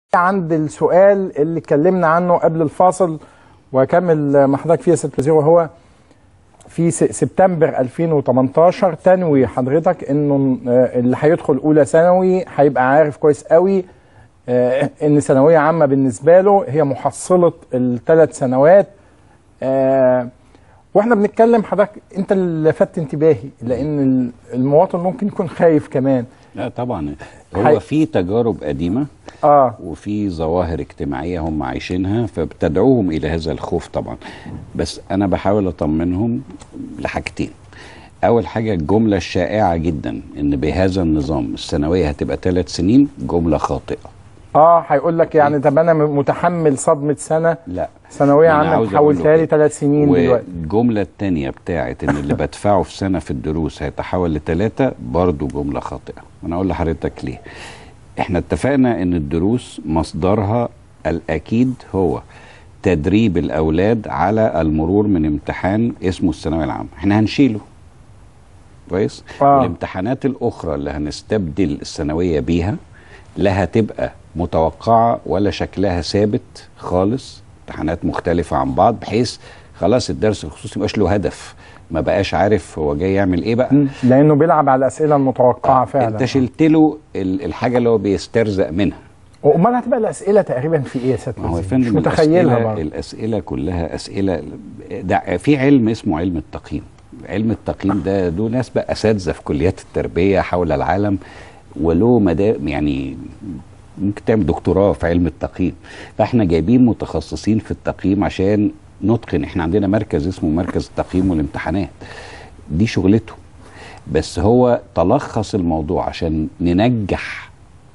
عند السؤال اللي اتكلمنا عنه قبل الفاصل واكمل مع حضرتك فيه يا ست وزير وهو في س- سبتمبر 2018 تنوي حضرتك انه آه، اللي هيدخل اولى ثانوي هيبقى عارف كويس قوي آه، ان ثانويه عامه بالنسبه له هي محصله الثلاث سنوات آه، واحنا بنتكلم حضرتك انت اللي لفت انتباهي لان ال- المواطن ممكن يكون خايف كمان لا طبعا حي- هو في تجارب قديمه اه وفي ظواهر اجتماعيه هم عايشينها فبتدعوهم الى هذا الخوف طبعا بس انا بحاول اطمنهم لحاجتين اول حاجه الجمله الشائعه جدا ان بهذا النظام الثانويه هتبقى ثلاث سنين جمله خاطئه اه هيقول لك يعني طب انا متحمل صدمه سنه لا ثانويه أنا عامه عاوز أقول له حولتها لي كده. ثلاث سنين دلوقتي والجملة التانية بتاعت ان اللي بدفعه في سنة في الدروس هيتحول لتلاتة برضو جملة خاطئة انا اقول لحضرتك ليه احنا اتفقنا ان الدروس مصدرها الاكيد هو تدريب الاولاد على المرور من امتحان اسمه الثانوية العامة احنا هنشيله كويس آه. الامتحانات الاخرى اللي هنستبدل الثانوية بيها لا هتبقى متوقعة ولا شكلها ثابت خالص امتحانات مختلفة عن بعض بحيث خلاص الدرس الخصوصي مبقاش له هدف ما بقاش عارف هو جاي يعمل ايه بقى مم. لانه بيلعب على الاسئله المتوقعه فعلا انت شلت له ال- الحاجة اللي هو بيسترزق منها امال هتبقى الاسئله تقريبا في ايه يا سيادة ما هو يا الوزير؟ مش فندم متخيلها الأسئلة, برضه الأسئلة كلها أسئلة ده في علم اسمه علم التقييم علم التقييم ده دول ناس بقى أساتذة في كليات التربية حول العالم وله مدى يعني ممكن تعمل دكتوراه في علم التقييم فاحنا جايبين متخصصين في التقييم عشان نتقن احنا عندنا مركز اسمه مركز التقييم والامتحانات دي شغلته بس هو تلخص الموضوع عشان ننجح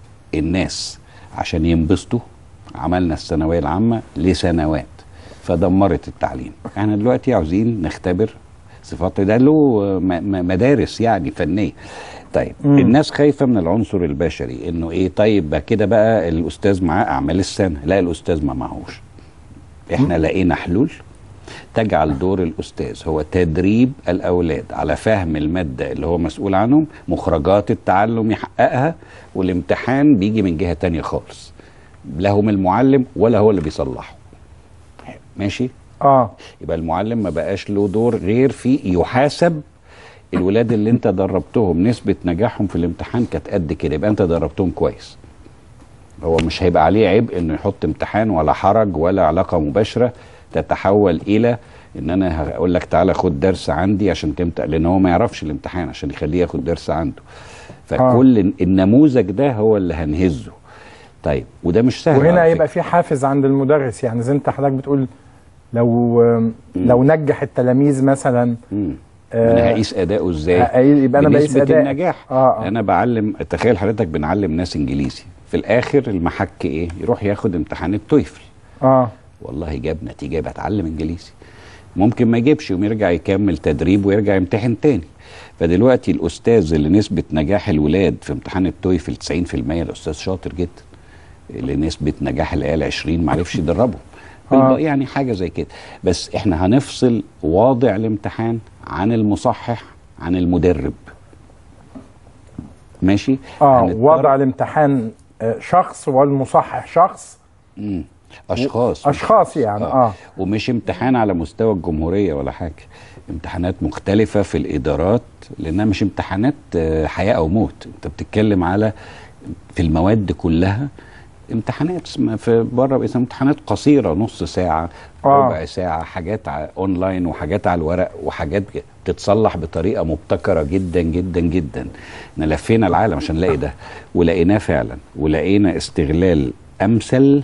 الناس عشان ينبسطوا عملنا الثانويه العامه لسنوات فدمرت التعليم احنا دلوقتي عاوزين نختبر صفات ده له م- م- مدارس يعني فنيه طيب مم. الناس خايفه من العنصر البشري انه ايه طيب بقى كده بقى الاستاذ معاه اعمال السنه لا الاستاذ ما معهوش احنا لقينا حلول تجعل دور الاستاذ هو تدريب الاولاد على فهم الماده اللي هو مسؤول عنهم مخرجات التعلم يحققها والامتحان بيجي من جهه تانية خالص لا هم المعلم ولا هو اللي بيصلحه ماشي اه يبقى المعلم ما بقاش له دور غير في يحاسب الولاد اللي انت دربتهم نسبة نجاحهم في الامتحان كانت قد كده يبقى انت دربتهم كويس هو مش هيبقى عليه عبء انه يحط امتحان ولا حرج ولا علاقة مباشرة تتحول الى ان انا هقول لك تعالى خد درس عندي عشان تمتحن لان هو ما يعرفش الامتحان عشان يخليه ياخد درس عنده فكل النموذج ده هو اللي هنهزه طيب وده مش سهل وهنا على يبقى فكرة. في حافز عند المدرس يعني زي انت حضرتك بتقول لو لو نجح التلاميذ مثلا مم. آه، انا هقيس اداؤه ازاي هقيس- يبقى انا بقيس بنسبة اداء النجاح اه اه انا بعلم تخيل حضرتك بنعلم ناس انجليزي في الاخر المحك ايه يروح ياخد امتحان التويفل اه والله جاب نتيجه يبقى اتعلم انجليزي ممكن ما يجيبش ويرجع يكمل تدريب ويرجع يمتحن تاني فدلوقتي الاستاذ اللي نسبه نجاح الولاد في امتحان التويفل 90% الاستاذ شاطر جدا اللي نسبه نجاح العيال 20 ما عرفش يدربهم آه. يعني حاجه زي كده بس احنا هنفصل واضع الامتحان عن المصحح عن المدرب ماشي اه هنضطر- وضع الامتحان آه، شخص والمصحح شخص مم. اشخاص اشخاص يعني اه ومش امتحان على مستوى الجمهوريه ولا حاجه امتحانات مختلفه في الادارات لانها مش امتحانات آه، حياه او موت انت بتتكلم على في المواد كلها امتحانات اسمها في بره باسمها امتحانات قصيره نص ساعه آه. ربع ساعه حاجات ع- اونلاين وحاجات على الورق وحاجات ج- تتصلح بطريقه مبتكره جدا جدا جدا احنا لفينا العالم عشان نلاقي ده ولقيناه فعلا ولقينا استغلال امثل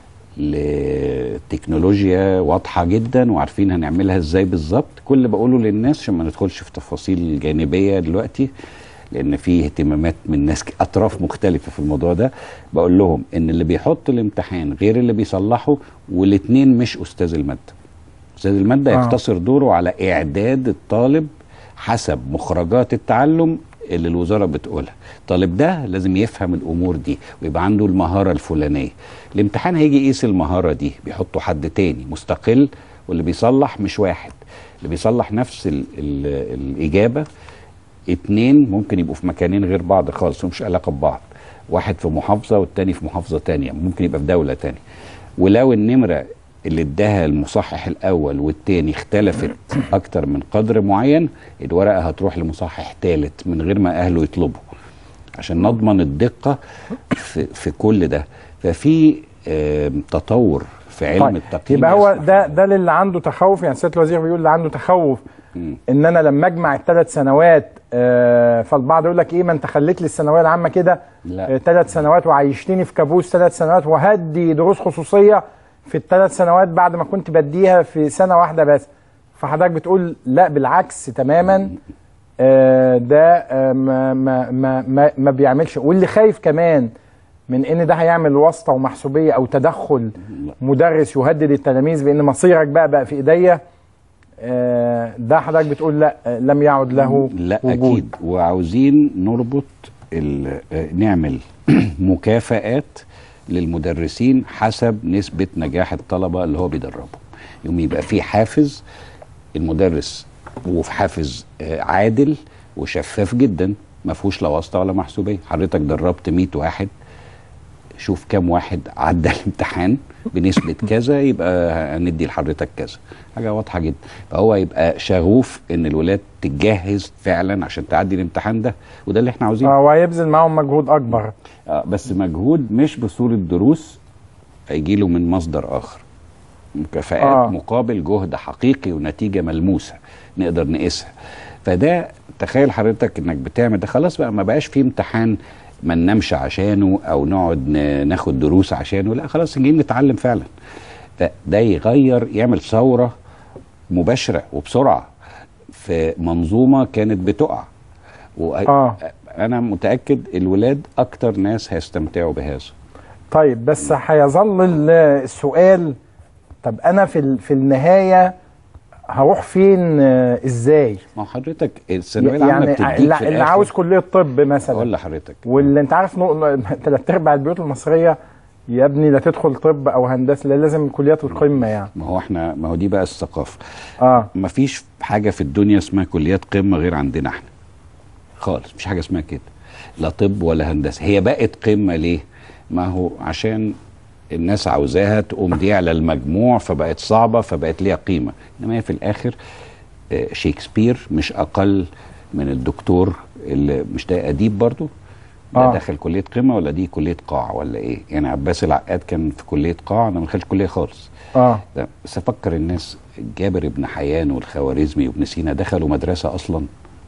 لتكنولوجيا واضحه جدا وعارفين هنعملها ازاي بالظبط كل اللي بقوله للناس عشان ما ندخلش في تفاصيل جانبيه دلوقتي لان في اهتمامات من ناس ك- اطراف مختلفه في الموضوع ده بقول لهم ان اللي بيحط الامتحان غير اللي بيصلحه والاثنين مش استاذ الماده استاذ الماده آه. يقتصر دوره على اعداد الطالب حسب مخرجات التعلم اللي الوزاره بتقولها الطالب ده لازم يفهم الامور دي ويبقى عنده المهاره الفلانيه الامتحان هيجي يقيس المهاره دي بيحطوا حد تاني مستقل واللي بيصلح مش واحد اللي بيصلح نفس ال ال الاجابه اتنين ممكن يبقوا في مكانين غير بعض خالص ومش علاقه ببعض واحد في محافظه والتاني في محافظه تانية ممكن يبقى في دوله تانية ولو النمره اللي اداها المصحح الاول والتاني اختلفت اكتر من قدر معين الورقه هتروح لمصحح ثالث من غير ما اهله يطلبوا عشان نضمن الدقه في, في كل ده ففي آم، تطور في علم طيب التقييم يبقى هو يسمح ده ده اللي عنده تخوف يعني سياده الوزير بيقول اللي عنده تخوف مم. ان انا لما اجمع الثلاث سنوات آه، فالبعض يقول لك ايه ما انت خليت لي الثانويه العامه كده لا. ثلاث سنوات وعيشتني في كابوس ثلاث سنوات وهدي دروس خصوصيه في الثلاث سنوات بعد ما كنت بديها في سنه واحده بس فحضرتك بتقول لا بالعكس تماما آه، ده آه، ما, ما, ما, ما, ما بيعملش واللي خايف كمان من ان ده هيعمل واسطه ومحسوبيه او تدخل مدرس يهدد التلاميذ بان مصيرك بقى بقى في ايديا آه، ده حضرتك بتقول لا آه، لم يعد له لا وجود اكيد وعاوزين نربط ال- آه، نعمل مكافآت للمدرسين حسب نسبة نجاح الطلبة اللي هو بيدربهم يوم يبقى في حافز المدرس وفي حافز آه، عادل وشفاف جدا ما فيهوش لا واسطة ولا محسوبية حضرتك دربت 100 واحد شوف كام واحد عدى الامتحان بنسبة كذا يبقى هندي لحضرتك كذا حاجة واضحة جدا فهو يبقى شغوف ان الولاد تجهز فعلا عشان تعدي الامتحان ده وده اللي احنا عاوزينه آه، وهيبذل معاهم مجهود اكبر آه بس مجهود مش بصورة دروس هيجي له من مصدر اخر مكافآت آه. آه. مقابل جهد حقيقي ونتيجة ملموسة نقدر نقيسها فده تخيل حضرتك انك بتعمل ده خلاص بقى ما بقاش فيه امتحان ما ننامش عشانه او نقعد ن- ناخد دروس عشانه لا خلاص جايين نتعلم فعلا ده, ده يغير يعمل ثورة مباشرة وبسرعة في منظومة كانت بتقع آه. انا متاكد الولاد اكتر ناس هيستمتعوا بهذا طيب بس هيظل ال- السؤال طب انا في ال- في النهايه هروح فين آه، ازاي ما هو حضرتك الثانويه العامه يعني بتديك اللي, في اللي الآخر- عاوز كليه طب مثلا اقول لحضرتك واللي انت عارف ثلاث ارباع البيوت المصريه يا ابني لا تدخل طب او هندسه لا لازم كليات القمه يعني ما هو احنا ما هو دي بقى الثقافه اه ما فيش حاجه في الدنيا اسمها كليات قمه غير عندنا احنا خالص مفيش حاجه اسمها كده لا طب ولا هندسه هي بقت قمه ليه ما هو عشان الناس عاوزاها تقوم دي على المجموع فبقت صعبه فبقت ليها قيمه انما هي في الاخر آه، شكسبير مش اقل من الدكتور اللي مش ده اديب برضو ده آه. دخل كليه قمه ولا دي كليه قاع ولا ايه يعني عباس العقاد كان في كليه قاع انا ما دخلش كليه خالص اه ده بس افكر الناس جابر بن حيان والخوارزمي وابن سينا دخلوا مدرسه اصلا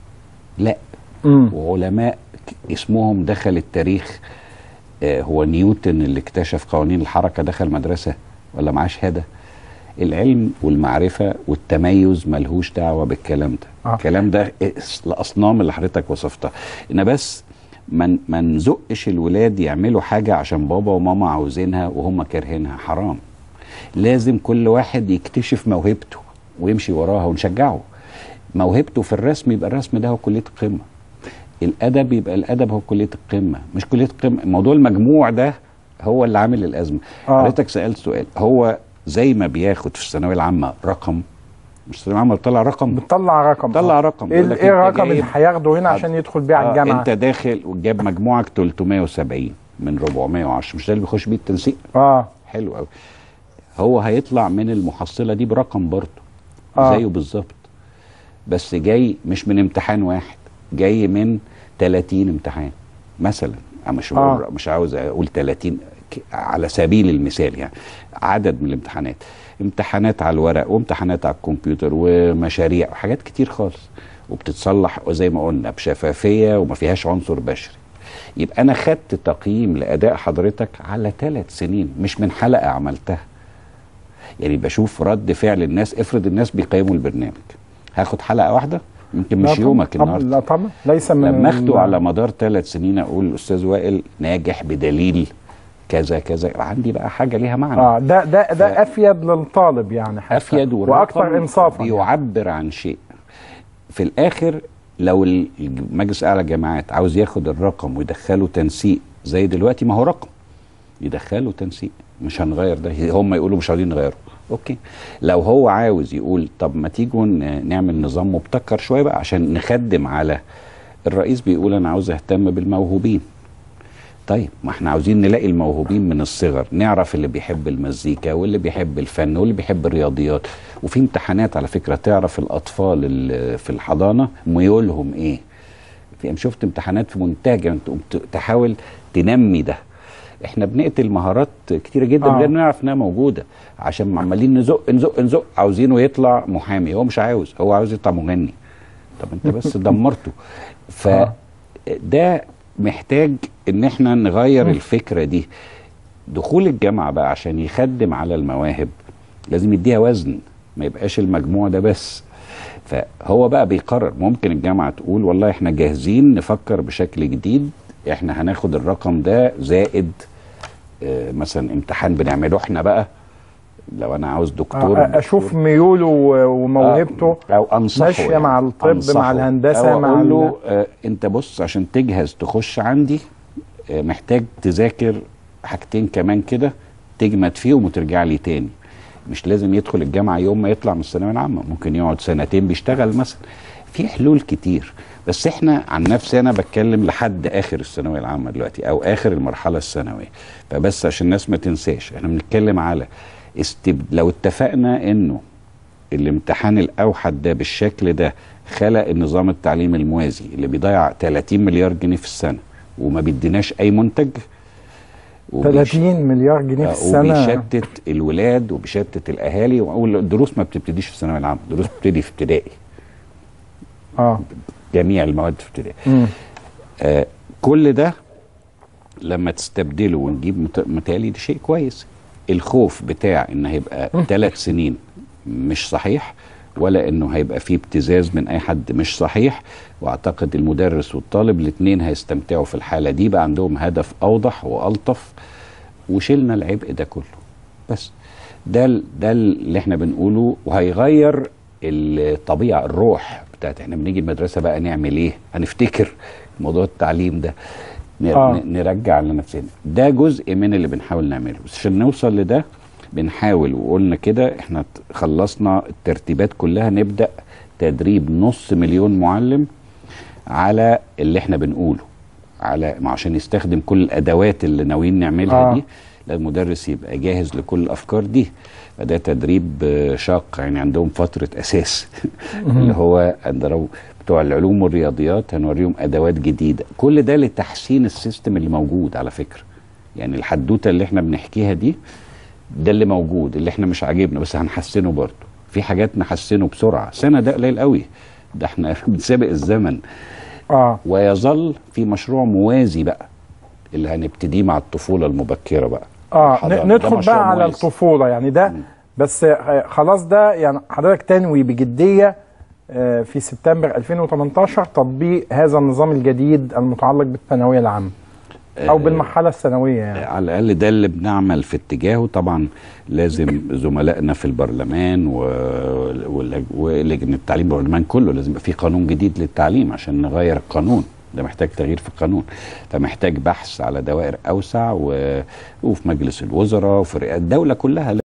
لا امم وعلماء ك- اسمهم دخل التاريخ آه هو نيوتن اللي اكتشف قوانين الحركه دخل مدرسه ولا معاه شهاده العلم والمعرفه والتميز ملهوش دعوه بالكلام ده آه. الكلام ده اس- الاصنام اللي حضرتك وصفتها ان بس ما ما نزقش الولاد يعملوا حاجه عشان بابا وماما عاوزينها وهم كارهينها حرام لازم كل واحد يكتشف موهبته ويمشي وراها ونشجعه موهبته في الرسم يبقى الرسم ده هو كليه القمه الادب يبقى الادب هو كليه القمه مش كليه القمه موضوع المجموع ده هو اللي عامل الازمه آه. حضرتك سالت سؤال هو زي ما بياخد في الثانويه العامه رقم مش الثانويه العامه طلع رقم بتطلع رقم طلع آه. رقم ايه يقول لك ايه أنت الرقم اللي جايب- هياخده هنا عشان يدخل بيه على آه، الجامعه انت داخل وجاب مجموعك 370 من 410 مش ده اللي بيخش بيه التنسيق اه حلو قوي هو هيطلع من المحصله دي برقم برضه آه. زيه بالظبط بس جاي مش من امتحان واحد جاي من 30 امتحان مثلا أنا مش آه. آه. مش عاوز اقول 30 ك- على سبيل المثال يعني عدد من الامتحانات امتحانات على الورق وامتحانات على الكمبيوتر ومشاريع وحاجات كتير خالص وبتتصلح زي ما قلنا بشفافيه وما فيهاش عنصر بشري يبقى انا خدت تقييم لاداء حضرتك على ثلاث سنين مش من حلقه عملتها يعني بشوف رد فعل الناس افرض الناس بيقيموا البرنامج هاخد حلقه واحده يمكن لا مش طبعاً، يومك طبعاً، النهارده لا طبعا ليس من لما اخده ال- على مدار ثلاث سنين اقول الاستاذ وائل ناجح بدليل كذا كذا يبقى عندي بقى حاجه ليها معنى اه ده ده ف- ده افيد للطالب يعني حتى. افيد والرقم واكثر انصافا يعني. بيعبر عن شيء في الاخر لو ال- المجلس الاعلى للجامعات عاوز ياخد الرقم ويدخله تنسيق زي دلوقتي ما هو رقم يدخله تنسيق مش هنغير ده هم يقولوا مش عاوزين نغيره اوكي لو هو عاوز يقول طب ما تيجوا ن- نعمل نظام مبتكر شويه بقى عشان نخدم على الرئيس بيقول انا عاوز اهتم بالموهوبين طيب ما احنا عاوزين نلاقي الموهوبين من الصغر نعرف اللي بيحب المزيكا واللي بيحب الفن واللي بيحب الرياضيات وفي امتحانات على فكرة تعرف الأطفال اللي في الحضانة ميولهم ايه في شفت امتحانات في منتهى الجمال، تقوم ت- تحاول تنمي ده احنا بنقتل مهارات كتيره جدا آه. من غير ما نعرف انها موجوده عشان عمالين نزق نزق نزق عاوزينه يطلع محامي هو مش عاوز هو عاوز يطلع مغني طب انت بس دمرته فده محتاج ان احنا نغير الفكره دي دخول الجامعه بقى عشان يخدم على المواهب لازم يديها وزن ما يبقاش المجموع ده بس فهو بقى بيقرر ممكن الجامعه تقول والله احنا جاهزين نفكر بشكل جديد احنا هناخد الرقم ده زائد آه، مثلا امتحان بنعمله احنا بقى لو انا عاوز دكتور آه، اشوف ميوله و- وموهبته آه، او انصحه ماشية مع الطب، أنصحه. مع الهندسة، أو مع اقول ال- له آه انت بص عشان تجهز تخش عندي آه محتاج تذاكر حاجتين كمان كده تجمد فيهم وترجع لي تاني مش لازم يدخل الجامعه يوم ما يطلع من الثانويه العامه ممكن يقعد سنتين بيشتغل مثلا في حلول كتير بس احنا عن نفسي انا بتكلم لحد اخر الثانويه العامه دلوقتي او اخر المرحله الثانويه فبس عشان الناس ما تنساش احنا بنتكلم على استب... لو اتفقنا انه الامتحان الاوحد ده بالشكل ده خلق النظام التعليمي الموازي اللي بيضيع 30 مليار جنيه في السنه وما بيديناش اي منتج وبيش- 30 مليار جنيه في آه، السنه وبيشتت الولاد وبيشتت الاهالي واقول الدروس ما بتبتديش في الثانويه العامه الدروس بتبتدي في ابتدائي اه جميع المواد في ابتدائي مم. آه كل ده لما تستبدله ونجيب مت- متهيألي ده شيء كويس الخوف بتاع ان هيبقى ثلاث سنين مش صحيح ولا انه هيبقى فيه ابتزاز من اي حد مش صحيح واعتقد المدرس والطالب الاثنين هيستمتعوا في الحاله دي بقى عندهم هدف اوضح والطف وشيلنا العبء ده كله بس ده ال- ده اللي احنا بنقوله وهيغير الطبيعه الروح بتاعت احنا بنيجي المدرسه بقى نعمل ايه هنفتكر موضوع التعليم ده ن- آه. ن- نرجع لنفسنا ده جزء من اللي بنحاول نعمله بس عشان نوصل لده بنحاول وقلنا كده احنا ت- خلصنا الترتيبات كلها نبدا تدريب نص مليون معلم على اللي احنا بنقوله على ما عشان يستخدم كل الادوات اللي ناويين نعملها آه. آه. دي لازم المدرس يبقى جاهز لكل الافكار دي فده تدريب آه، شاق يعني عندهم فتره اساس اللي هو عندنا بتوع العلوم والرياضيات هنوريهم ادوات جديده كل ده لتحسين السيستم اللي موجود على فكره يعني الحدوته اللي احنا بنحكيها دي ده اللي موجود اللي احنا مش عاجبنا بس هنحسنه برضه في حاجات نحسنه بسرعه سنه ده قليل قوي ده احنا بنسابق الزمن اه ويظل في مشروع موازي بقى اللي هنبتديه مع الطفوله المبكره بقى اه الحضانة. ن- ده ندخل مشروع بقى على موازي. الطفوله يعني ده بس آه، خلاص ده يعني حضرتك تنوي بجديه آه، في سبتمبر 2018 تطبيق هذا النظام الجديد المتعلق بالثانويه العامه او بالمرحله الثانويه يعني على الاقل ده اللي بنعمل في اتجاهه طبعا لازم زملائنا في البرلمان و... واللج- ولجنه التعليم البرلمان كله لازم يبقى في قانون جديد للتعليم عشان نغير القانون ده محتاج تغيير في القانون فمحتاج بحث على دوائر اوسع و... وفي مجلس الوزراء وفي الدوله كلها